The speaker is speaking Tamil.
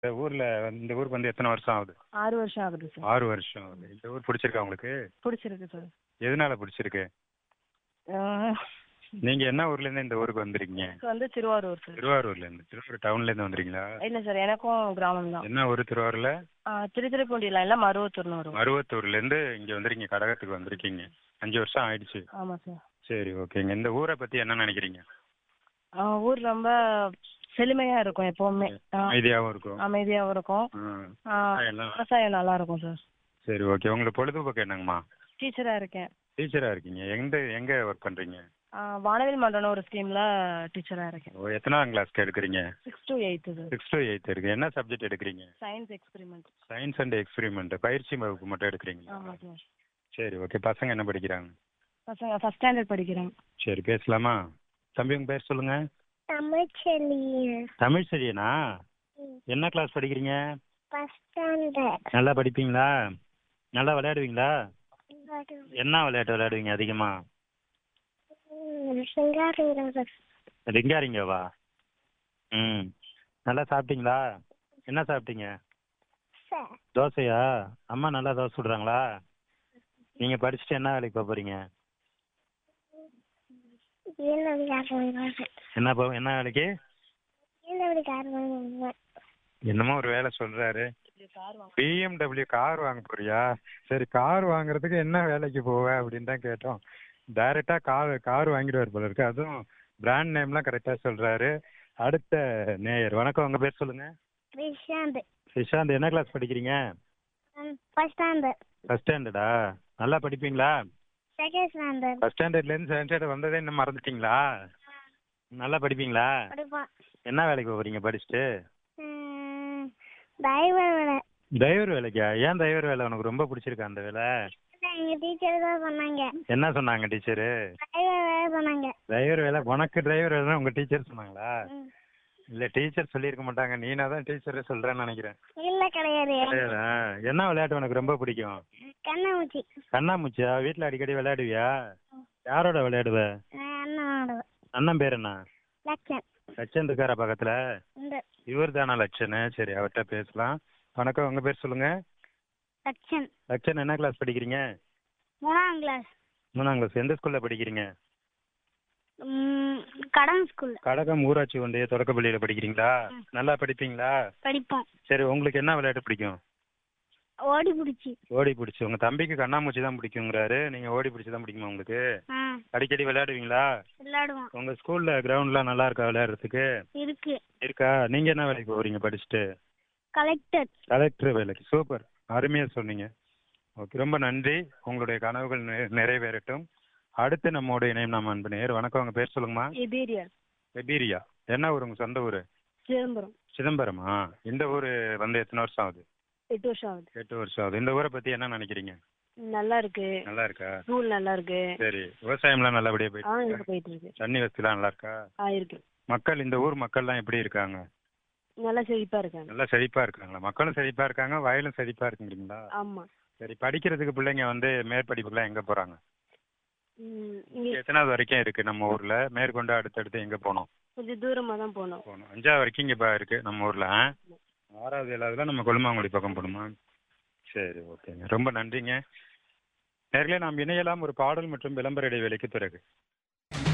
இந்த ஊர்ல இந்த ஊருக்கு வந்து எத்தனை வருஷம் ஆகுது ஆறு வருஷம் ஆகுது சார் ஆறு வருஷம் ஆகுது இந்த ஊர் பிடிச்சிருக்கா உங்களுக்கு பிடிச்சிருக்கு சார் எதனால பிடிச்சிருக்கு ஆஹ் நீங்க என்ன ஊர்ல இருந்து இந்த ஊருக்கு வந்திருக்கீங்க எனக்கு வந்து திருவாரூர் சார் திருவாரூர்ல இருந்து திருவாரூர் டவுன்ல இருந்து வந்திருக்கீங்களா இல்லை சார் எனக்கும் கிராமம் தான் என்ன ஊர் திருவாரூர்ல திருத்துறைப்பூண்டி லைன்ல மருவத்தூர்னு வரும் மருவத்தூர்ல இருந்து இங்க வந்திருக்கீங்க கடகத்துக்கு வந்திருக்கீங்க அஞ்சு வருஷம் ஆயிடுச்சு ஆமாம் சார் சரி ஓகேங்க இந்த ஊரை பத்தி என்ன நினைக்கிறீங்க ஆஹ் ஊர் ரொம்ப செழுமையா இருக்கும் எப்பவுமே ஆஹ் அமைதியாவும் இருக்கும் அமைதியாவும் இருக்கும் ம். ஆஹ் எல்லாம் விவசாயம் நல்லா இருக்கும் சார் சரி ஓகே உங்களுக்கு பொழுதுபோக்கு என்னங்கம்மா டீச்சரா இருக்கேன் டீச்சரா இருக்கீங்க எந்த எங்க ஒர்க் பண்றீங்க ஆஹ் வானவில் மன்றம்னு ஒரு ஸ்கீம்ல டீச்சரா இருக்கேன் ஓ, எத்தனாம் கிளாஸ்க்கு எடுக்கிறீங்க six to eight sir six to eight இருக்கு என்ன சப்ஜெக்ட் எடுக்கிறீங்க science experiment science and experiment பயிற்சி வகுப்பு மட்டும் எடுக்கிறீங்களா ஆமாம் சார் சரி ஓகே பசங்க என்ன படிக்கிறாங்க பசங்க ஃபர்ஸ்ட் ஸ்டாண்டர்ட் படிக்கிறேன் சரி பேசலாமா தம்பி உங்க பேர் சொல்லுங்க தமிழ்ச்செல்லியன் தமிழ் செடியனா என்ன கிளாஸ் படிக்கிறீங்க ஃபர்ஸ்ட் ஸ்டாண்டர்ட் நல்லா படிப்பீங்களா நல்லா விளையாடுவீங்களா என்ன விளையாட்டு விளையாடுவீங்க அதிகமா சிங்காரிங்கிறது ரிங்காரிங்கவா ம் நல்லா சாப்பிட்டீங்களா என்ன சாப்பிட்டீங்க சார் தோசையா அம்மா நல்லா தோசை சுடுறாங்களா நீங்க படிச்சுட்டு என்ன வேலைக்கு போக போறீங்க ஏழு காரணம் என்ன போ என்ன வேலைக்கு ஏழு காரணம் என்னமோ ஒரு வேலை சொல்றாரு கார் வாங்க பிஎம்டபிள்யூ கார் வாங்க போறியா சரி கார் வாங்குறதுக்கு என்ன வேலைக்கு போவ அப்படின்னு தான் கேட்டோம் டைரக்டா கார் கார் வாங்கிடுவார் போல இருக்கு அதுவும் பிராண்ட் நேம்லாம் கரெக்டா சொல்றாரு அடுத்த நேயர் வணக்கம் உங்க பேர் சொல்லுங்க விஷாந்த் சிஷாந்த் என்ன கிளாஸ் படிக்கிறீங்க ஃபர்ஸ்ட் ஸ்டாண்டர்ட் ஃபர்ஸ்ட் ஸ்டாண்டர்டா நல்லா படிப்பீங்களா செகண்ட் ஸ்டாண்டர்ட் ஃபர்ஸ்ட் ஸ்டாண்டர்ட்ல இருந்து செகண்ட் ஸ்டாண்டர்ட் வந்ததே இன்னும் மறந்துட்டீங்களா நல்லா படிப்பீங்களா படிப்போம் என்ன வேலைக்கு போறீங்க படிச்சுட்டு டிரைவர் வேலை டிரைவர் வேலைக்கா ஏன் டிரைவர் வேலை உனக்கு ரொம்ப பிடிச்சிருக்கா அந்த வேலை எங்க டீச்சர் தான் சொன்னாங்க என்ன சொன்னாங்க டீச்சரு டிரைவர் வேலை சொன்னாங்க டிரைவர் வேலை உனக்கு டிரைவர் வேலை உங்க டீச்சர் சொன்னாங்களா ம். இல்ல டீச்சர் சொல்லியிருக்க மாட்டாங்க நீனா தான் டீச்சர் சொல்றேன்னு நினைக்கிறேன் இல்ல கிடையாது கிடையாதா? என்ன விளையாட்டு உனக்கு ரொம்ப பிடிக்கும் கண்ணாமூச்சி கண்ணாமூச்சியா வீட்ல அடிக்கடி விளையாடுவியா யாரோட விளையாடுவ அண்ணனோட அண்ணன் பேர் என்ன லட்சன் லட்சன் இருக்காரா பக்கத்துல இந்த இவர் தானா லட்சன் சரி அவர்கிட்ட பேசலாம் வணக்கம் உங்க பேர் சொல்லுங்க லட்சன் லட்சன் என்ன கிளாஸ் படிக்கிறீங்க மூணாம் கிளாஸ் மூணாம் கிளாஸ் எந்த ஸ்கூல்ல படிக்கிறீங்க கடன் ஸ்கூல் கடகம் ஊராட்சி ஒன்றிய தொடக்கப்பள்ளியில படிக்கிறீங்களா நல்லா படிப்பீங்களா படிப்போம் சரி உங்களுக்கு என்ன விளையாட்டு பிடிக்கும் ஓடி பிடிச்சி ஓடி பிடிச்சி உங்க தம்பிக்கு கண்ணாமூச்சி தான் பிடிக்குங்கிறாரு நீங்க ஓடி பிடிச்சி தான் பிடிக்குமா உங்களுக்கு ஆ அடிக்கடி விளையாடுவீங்களா விளையாடுவோம் உங்க ஸ்கூல்ல கிரவுண்ட்லாம் நல்லா இருக்கா விளையாடுறதுக்கு இருக்கு இருக்கா நீங்க என்ன வேலைக்கு போறீங்க படிச்சுட்டு கலெக்டர் கலெக்டர் வேலைக்கு சூப்பர் அருமையா சொன்னீங்க ஓகே ரொம்ப நன்றி உங்களுடைய கனவுகள் நி- நிறைவேறட்டும் அடுத்து நம்மோட இணையம் நாம் அன்பு நேர் வணக்கம் உங்க பேர் சொல்லுங்கம்மா எபீரியா வெபீரியா என்ன ஊர் உங்க சொந்த ஊரு சிதம்பரம் சிதம்பரமா இந்த ஊரு வந்து எத்தனை வருஷம் ஆகுது எட்டு வருஷம் ஆகுது எட்டு வருஷம் ஆகுது இந்த ஊரை பத்தி என்ன நினைக்கிறீங்க நல்லா இருக்கு நல்லா இருக்கா ஸ்கூல் நல்லா இருக்கு சரி விவசாயம்லாம் நல்லபடியா ஆ போயிட்டு இங்க போயிட்டு இருக்கு தண்ணி வசதிலாம் நல்லா இருக்கா ஆ இருக்கு மக்கள் இந்த ஊர் மக்கள்லாம் எப்படி இருக்காங்க நல்லா செழிப்பா இருக்காங்க நல்லா செழிப்பா இருக்காங்களா மக்களும் செழிப்பா இருக்காங்க வயலும் செழிப்பா இருக்குங்கிறீங்களா ஆமா சரி படிக்கிறதுக்கு பிள்ளைங்க வந்து மேற்படிப்புக்குலாம் எங்க போறாங்க ம், இங்க எத்தனாவது வரைக்கும் இருக்கு நம்ம ஊர்ல மேற்கொண்டு அடுத்தடுத்து எங்க போகணும் கொஞ்சம் தூரமா தான் போனோம் போகணும் அஞ்சாவது வரைக்கும் இங்க பா- இருக்கு நம்ம ஊர்ல ஆ? ஆறாவது ஏழாவதுல நம்ம கொல்லுமாங்குடி பக்கம் போகணுமா சரி ஓகேங்க ரொம்ப நன்றிங்க நேர்களே நாம் இணையலாம் ஒரு பாடல் மற்றும் விளம்பர இடைவேளைக்கு பிறகு